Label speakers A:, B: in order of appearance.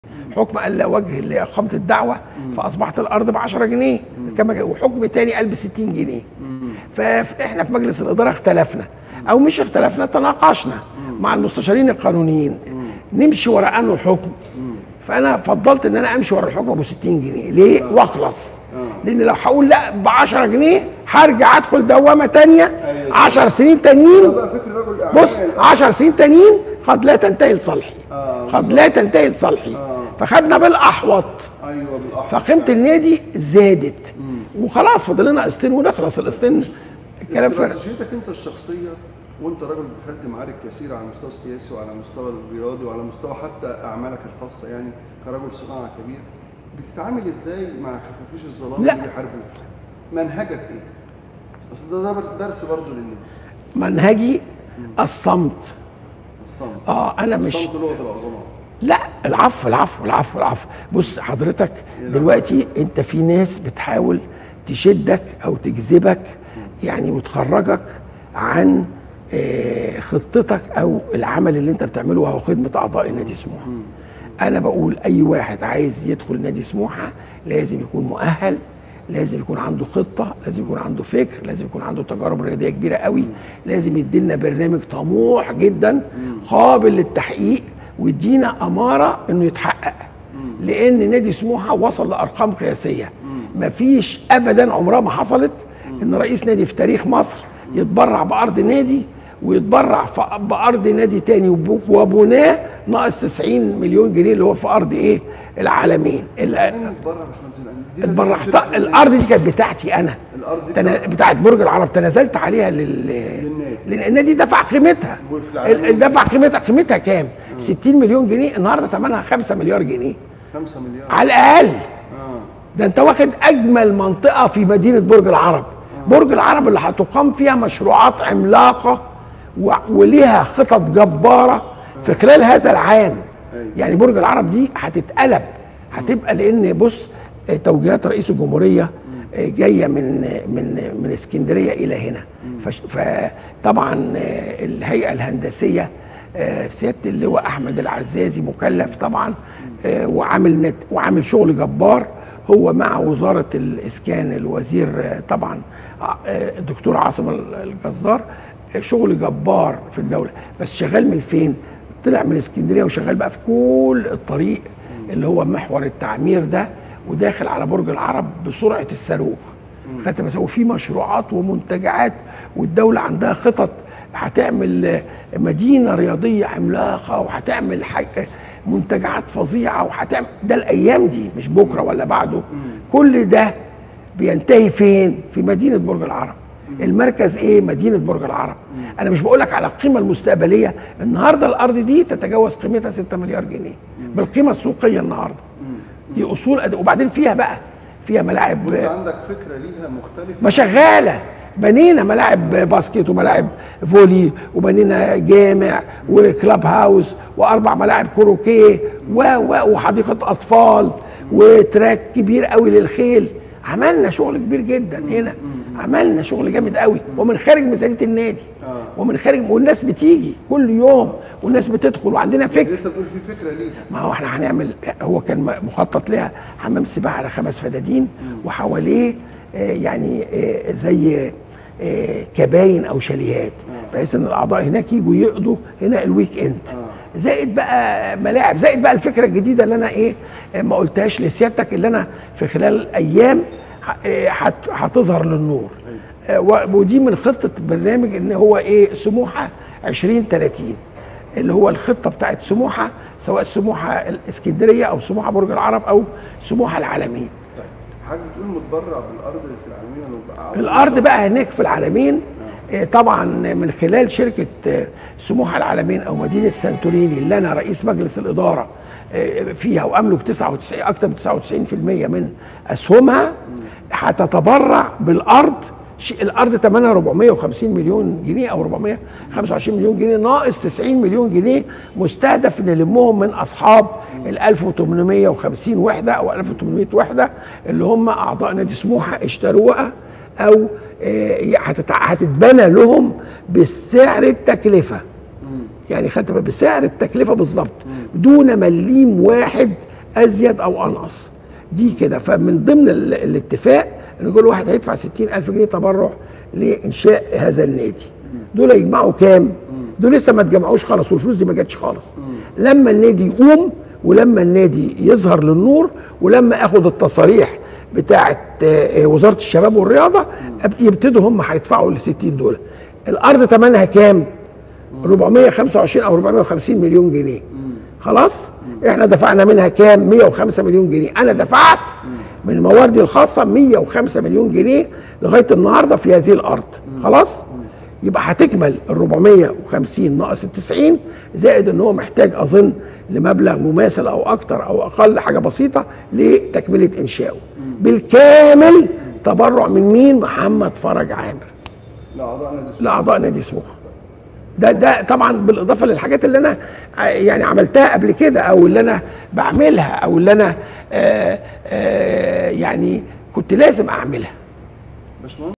A: حكم قال لا وجه لاقامه الدعوه فاصبحت الارض ب 10 جنيه كما جاء. وحكم تاني قال ب 60 جنيه فاحنا في مجلس الاداره اختلفنا او مش اختلفنا تناقشنا مع المستشارين القانونيين نمشي ورا انه حكم فانا فضلت ان انا امشي ورا الحكم ابو 60 جنيه ليه واخلص لان لو هقول لا ب 10 جنيه هرجع ادخل دوامه تانية 10 سنين تانيين
B: بقى فكر رجل اعمال
A: بص 10 سنين تانيين قد لا تنتهي لصالحي
B: آه،
A: قد لا تنتهي لصالحي فخدنا بالاحوط
B: ايوه بالاحمر
A: فقيمه النادي زادت وخلاص فاضل لنا قسطين ونخلص القسطين الكلام فارغ
B: استراتيجيتك انت الشخصيه وانت راجل دخلت معارك كثيره على المستوى السياسي وعلى المستوى الرياضي وعلى مستوى حتى اعمالك الخاصه يعني كرجل صناعه كبير بتتعامل ازاي مع خفافيش الظلام
A: لا.
B: اللي بيحاربوك؟ منهجك ايه؟ اصل ده ده درس برضه للناس
A: منهجي الصمت
B: الصمت
A: اه انا مش
B: الصمت لغه العظماء
A: لا العفو العفو العفو العفو بص حضرتك دلوقتي انت في ناس بتحاول تشدك او تجذبك يعني وتخرجك عن آه، خطتك او العمل اللي انت بتعمله وهو خدمه اعضاء نادي سموحه انا بقول اي واحد عايز يدخل نادي سموحه لازم يكون مؤهل لازم يكون عنده خطه لازم يكون عنده فكر لازم يكون عنده تجارب رياضيه كبيره قوي لازم يدينا برنامج طموح جدا قابل للتحقيق ويدينا اماره انه يتحقق لان نادي سموحه وصل لارقام قياسيه مفيش ابدا عمرها ما حصلت ان رئيس نادي في تاريخ مصر يتبرع بارض نادي ويتبرع في- بارض نادي تاني وب- وبناه ناقص 90 مليون جنيه اللي هو في ارض ايه العالمين ال-
B: مين اتبرع يا باشمهندس دي
A: اتبرعت
B: نزلت
A: الارض دي كانت بتاعتي انا
B: الارض دي
A: تنا...
B: بتاعتك.
A: بتاعت برج العرب تنازلت عليها لل...
B: للنادي.
A: لان النادي دفع قيمتها
B: وفي العالمين.
A: ال- دفع قيمتها قيمتها كام 60 مليون جنيه النهارده ثمنها 5 مليار جنيه
B: 5 مليار
A: على الاقل
B: اه
A: ده انت واخد اجمل منطقه في مدينه برج العرب برج العرب اللي هتقام فيها مشروعات عملاقه و... وليها خطط جباره في خلال هذا العام
B: أيوة.
A: يعني برج العرب دي هتتقلب هتبقى لان بص آه، توجيهات رئيس الجمهوريه آه، جايه من من من اسكندريه الى هنا فش- فطبعا آه، الهيئه الهندسيه آه، سياده اللواء احمد العزازي مكلف طبعا آه، وعامل نت وعامل شغل جبار هو مع وزاره الاسكان الوزير آه، طبعا آه، الدكتور عاصم الجزار آه، شغل جبار في الدوله بس شغال من فين؟ طلع من اسكندريه وشغال بقى في كل الطريق اللي هو محور التعمير ده وداخل على برج العرب بسرعه الصاروخ خدت بس وفي مشروعات ومنتجعات والدوله عندها خطط هتعمل آه، مدينه رياضيه عملاقه وهتعمل حاجه منتجعات فظيعه وهتعمل ده الايام دي مش بكره ولا بعده كل ده بينتهي فين؟ في مدينه برج العرب المركز ايه؟ مدينه برج العرب انا مش بقول لك على القيمه المستقبليه النهارده الارض دي تتجاوز قيمتها 6 مليار جنيه بالقيمه السوقيه النهارده دي اصول أد... وبعدين فيها بقى فيها ملاعب
B: وانت عندك فكره ليها مختلفه
A: ما شغاله بنينا ملاعب باسكت وملاعب فولي وبنينا جامع وكلاب هاوس واربع ملاعب كروكيه و و وحديقه اطفال وتراك كبير قوي للخيل عملنا شغل كبير جدا هنا عملنا شغل جامد قوي ومن خارج ميزانيه النادي ومن خارج والناس بتيجي كل يوم والناس بتدخل وعندنا فكر
B: لسه بتقول في فكره ليها
A: ما هو احنا هنعمل هو كان مخطط لها حمام سباحه على خمس فدادين وحواليه آه، يعني آه، زي آه، كباين او شاليهات بحيث ان الاعضاء هناك يجوا يقضوا هنا الويك اند زائد بقى ملاعب زائد بقى الفكره الجديده اللي انا ايه آه، ما قلتهاش لسيادتك اللي انا في خلال ايام ه- آه، هت- هتظهر للنور آه، و- ودي من خطه برنامج ان هو ايه سموحه 2030 اللي هو الخطه بتاعت سموحه سواء سموحه الاسكندريه او سموحه برج العرب او سموحه العالمين
B: طيب حضرتك بتقول متبرع بالارض اللي في العالمين ولا بقى
A: الارض بقى هناك في العالمين آه، طبعا من خلال شركه آه، سموحه العالمين او مدينه سانتوريني اللي انا رئيس مجلس الاداره آه، فيها واملك 99 اكثر من 99% من اسهمها هتتبرع بالارض ش- الارض ثمنها 450 مليون جنيه او 425 مليون جنيه ناقص 90 مليون جنيه مستهدف نلمهم من اصحاب ال 1850 وحده او 1800 وحده اللي هم اعضاء نادي سموحه اشتروها او آه، هتتع- هتتبنى لهم بالسعر التكلفه يعني خدت بالك بسعر التكلفه بالظبط دون مليم واحد ازيد او انقص دي كده فمن ضمن ال- الاتفاق ان كل واحد هيدفع 60000 جنيه تبرع لانشاء هذا النادي دول يجمعوا كام دول لسه ما اتجمعوش خالص والفلوس دي ما جاتش خالص لما النادي يقوم ولما النادي يظهر للنور ولما اخد التصاريح بتاعه آه، وزاره الشباب والرياضه أب- يبتدوا هم هيدفعوا ال 60 دول الارض ثمنها كام 425 او 450 مليون جنيه خلاص احنا دفعنا منها كام 105 مليون جنيه انا دفعت من مواردي الخاصه 105 مليون جنيه لغايه النهارده في هذه الارض خلاص يبقى هتكمل ال 450 ناقص ال 90 زائد ان هو محتاج اظن لمبلغ مماثل او اكتر او اقل حاجه بسيطه لتكمله انشائه بالكامل تبرع من مين محمد فرج عامر
B: لاعضاء نادي سموحه
A: لاعضاء نادي سموحه ده ده طبعا بالاضافه للحاجات اللي انا ع- يعني عملتها قبل كده او اللي انا بعملها او اللي انا آآ آآ يعني كنت لازم اعملها
B: باشمهندس